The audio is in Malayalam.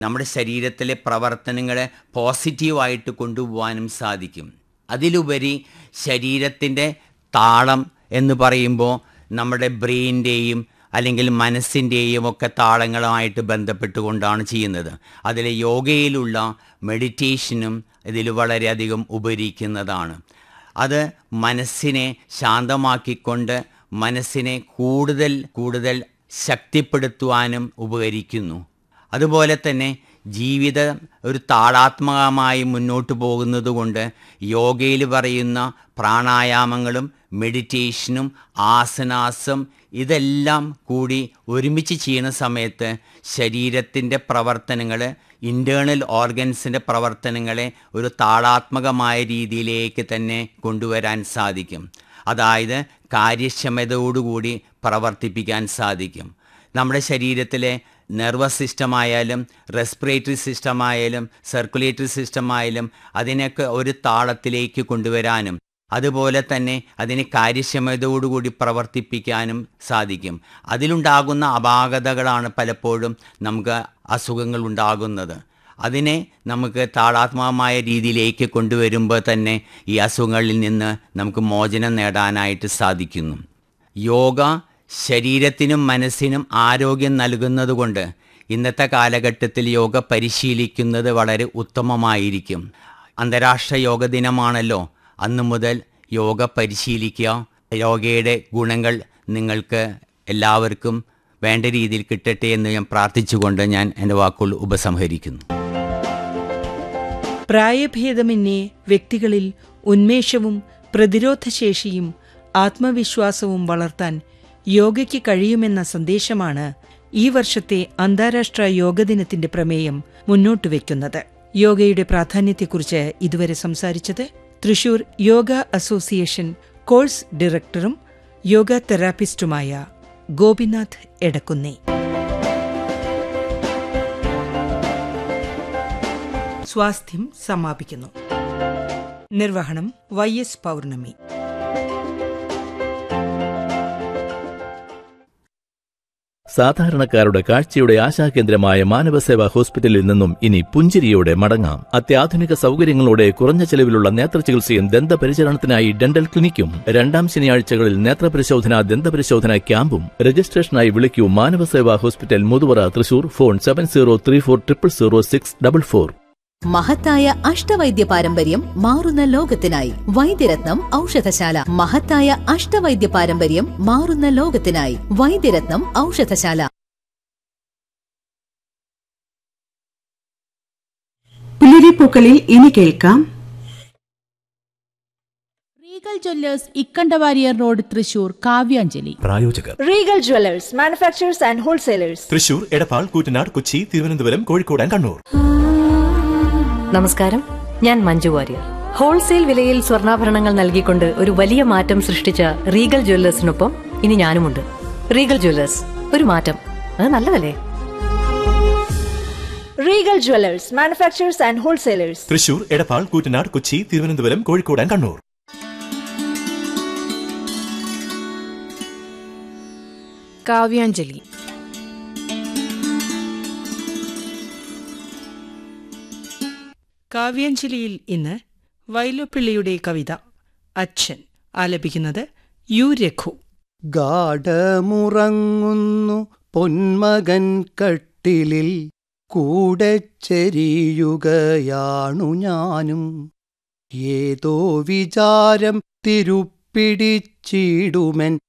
നമ്മുടെ ശരീരത്തിലെ പ്രവർത്തനങ്ങളെ പോസിറ്റീവായിട്ട് കൊണ്ടുപോകാനും സാധിക്കും അതിലുപരി ശരീരത്തിൻ്റെ താളം എന്ന് പറയുമ്പോൾ നമ്മുടെ ബ്രെയിൻ്റെയും അല്ലെങ്കിൽ മനസ്സിൻ്റെയും ഒക്കെ താളങ്ങളുമായിട്ട് ബന്ധപ്പെട്ടുകൊണ്ടാണ് ചെയ്യുന്നത് അതിൽ യോഗയിലുള്ള മെഡിറ്റേഷനും ഇതിൽ വളരെയധികം ഉപകരിക്കുന്നതാണ് അത് മനസ്സിനെ ശാന്തമാക്കിക്കൊണ്ട് മനസ്സിനെ കൂടുതൽ കൂടുതൽ ശക്തിപ്പെടുത്തുവാനും ഉപകരിക്കുന്നു അതുപോലെ തന്നെ ജീവിതം ഒരു താളാത്മകമായി മുന്നോട്ട് പോകുന്നത് കൊണ്ട് യോഗയിൽ പറയുന്ന പ്രാണായാമങ്ങളും മെഡിറ്റേഷനും ആസനാസം ഇതെല്ലാം കൂടി ഒരുമിച്ച് ചെയ്യുന്ന സമയത്ത് ശരീരത്തിൻ്റെ പ്രവർത്തനങ്ങൾ ഇൻറ്റേർണൽ ഓർഗൻസിൻ്റെ പ്രവർത്തനങ്ങളെ ഒരു താളാത്മകമായ രീതിയിലേക്ക് തന്നെ കൊണ്ടുവരാൻ സാധിക്കും അതായത് കാര്യക്ഷമതയോടുകൂടി പ്രവർത്തിപ്പിക്കാൻ സാധിക്കും നമ്മുടെ ശരീരത്തിലെ നെർവസ് സിസ്റ്റം ആയാലും റെസ്പിറേറ്ററി സിസ്റ്റം ആയാലും സർക്കുലേറ്ററി സിസ്റ്റം ആയാലും അതിനൊക്കെ ഒരു താളത്തിലേക്ക് കൊണ്ടുവരാനും അതുപോലെ തന്നെ അതിനെ കാര്യക്ഷമതയോടുകൂടി പ്രവർത്തിപ്പിക്കാനും സാധിക്കും അതിലുണ്ടാകുന്ന അപാകതകളാണ് പലപ്പോഴും നമുക്ക് അസുഖങ്ങൾ ഉണ്ടാകുന്നത് അതിനെ നമുക്ക് താളാത്മകമായ രീതിയിലേക്ക് കൊണ്ടുവരുമ്പോൾ തന്നെ ഈ അസുഖങ്ങളിൽ നിന്ന് നമുക്ക് മോചനം നേടാനായിട്ട് സാധിക്കുന്നു യോഗ ശരീരത്തിനും മനസ്സിനും ആരോഗ്യം നൽകുന്നതുകൊണ്ട് ഇന്നത്തെ കാലഘട്ടത്തിൽ യോഗ പരിശീലിക്കുന്നത് വളരെ ഉത്തമമായിരിക്കും അന്താരാഷ്ട്ര യോഗ ദിനമാണല്ലോ അന്നു മുതൽ യോഗ പരിശീലിക്കുക യോഗയുടെ ഗുണങ്ങൾ നിങ്ങൾക്ക് എല്ലാവർക്കും വേണ്ട രീതിയിൽ കിട്ടട്ടെ എന്ന് ഞാൻ പ്രാർത്ഥിച്ചുകൊണ്ട് ഞാൻ എൻ്റെ വാക്കുകൾ ഉപസംഹരിക്കുന്നു പ്രായഭേദമന്യേ വ്യക്തികളിൽ ഉന്മേഷവും പ്രതിരോധശേഷിയും ആത്മവിശ്വാസവും വളർത്താൻ യോഗയ്ക്ക് കഴിയുമെന്ന സന്ദേശമാണ് ഈ വർഷത്തെ അന്താരാഷ്ട്ര യോഗ ദിനത്തിന്റെ പ്രമേയം മുന്നോട്ട് വയ്ക്കുന്നത് യോഗയുടെ പ്രാധാന്യത്തെക്കുറിച്ച് ഇതുവരെ സംസാരിച്ചത് തൃശൂർ യോഗ അസോസിയേഷൻ കോഴ്സ് ഡയറക്ടറും യോഗ തെറാപ്പിസ്റ്റുമായ ഗോപിനാഥ് എടക്കുന്നേ സ്വാസ്ഥ്യം സമാപിക്കുന്നു നിർവഹണം വൈ എസ് പൗർണമി സാധാരണക്കാരുടെ കാഴ്ചയുടെ ആശാകേന്ദ്രമായ മാനവസേവാ ഹോസ്പിറ്റലിൽ നിന്നും ഇനി പുഞ്ചിരിയോടെ മടങ്ങാം അത്യാധുനിക സൗകര്യങ്ങളോടെ കുറഞ്ഞ ചെലവിലുള്ള നേത്രചികിത്സയും ദന്തപരിചരണത്തിനായി ഡെന്റൽ ക്ലിനിക്കും രണ്ടാം ശനിയാഴ്ചകളിൽ നേത്രപരിശോധന ദന്തപരിശോധന ക്യാമ്പും രജിസ്ട്രേഷനായി വിളിക്കൂ Manavaseva hospital Muthuvara Thrissur phone seven zero three four triple zero six double four മഹത്തായ അഷ്ടവൈദ്യ പാരമ്പര്യം മാറുന്ന ലോകത്തിനായി വൈദ്യരത്നം ഔഷധശാല മഹത്തായ അഷ്ടവൈദ്യ പാരമ്പര്യം മാറുന്ന ലോകത്തിനായി വൈദ്യരത്നം ഔഷധശാല പുലരിപ്പൂക്കളിൽ ഇനി കേൾക്കാം Regal jewellers Ikkandawarrier road Thrissur Kavyanjali പ്രായോജകർ Regal Jewelers, manufacturers and wholesalers. Thrissur Edappal Koottanad Kochi Thiruvananthapuram Kozhikode and Kannur നമസ്കാരം ഞാൻ മഞ്ജു വാര്യർ ഹോൾസെയിൽ വിലയിൽ സ്വർണ്ണാഭരണങ്ങൾ നൽകിക്കൊണ്ട് ഒരു വലിയ മാറ്റം സൃഷ്ടിച്ച റീഗൽ ജ്വല്ലേഴ്സിനൊപ്പം ഇനി ഞാനുമുണ്ട് റീഗൽ ജ്വല്ലേഴ്സ് ഒരു മാറ്റം അത് നല്ലതല്ലേ Regal Jewelers, manufacturers and wholesalers. Thrissur Edappal Koottanad Kochi Thiruvananthapuram Kozhikode and Kannur Kavyanjali കാവ്യാഞ്ജലിയിൽ ഇന്ന് വൈലോപ്പിള്ളിയുടെ കവിത അച്ഛൻ ആലപിക്കുന്നത് യു രഘു ഗാഠമുറങ്ങുന്നു പൊന്മകൻ കട്ടിലിൽ കൂടെ ചെരിയുകയാണു ഞാനും ഏതോ വിചാരം തിരുപ്പിടിച്ചിടുമെൻ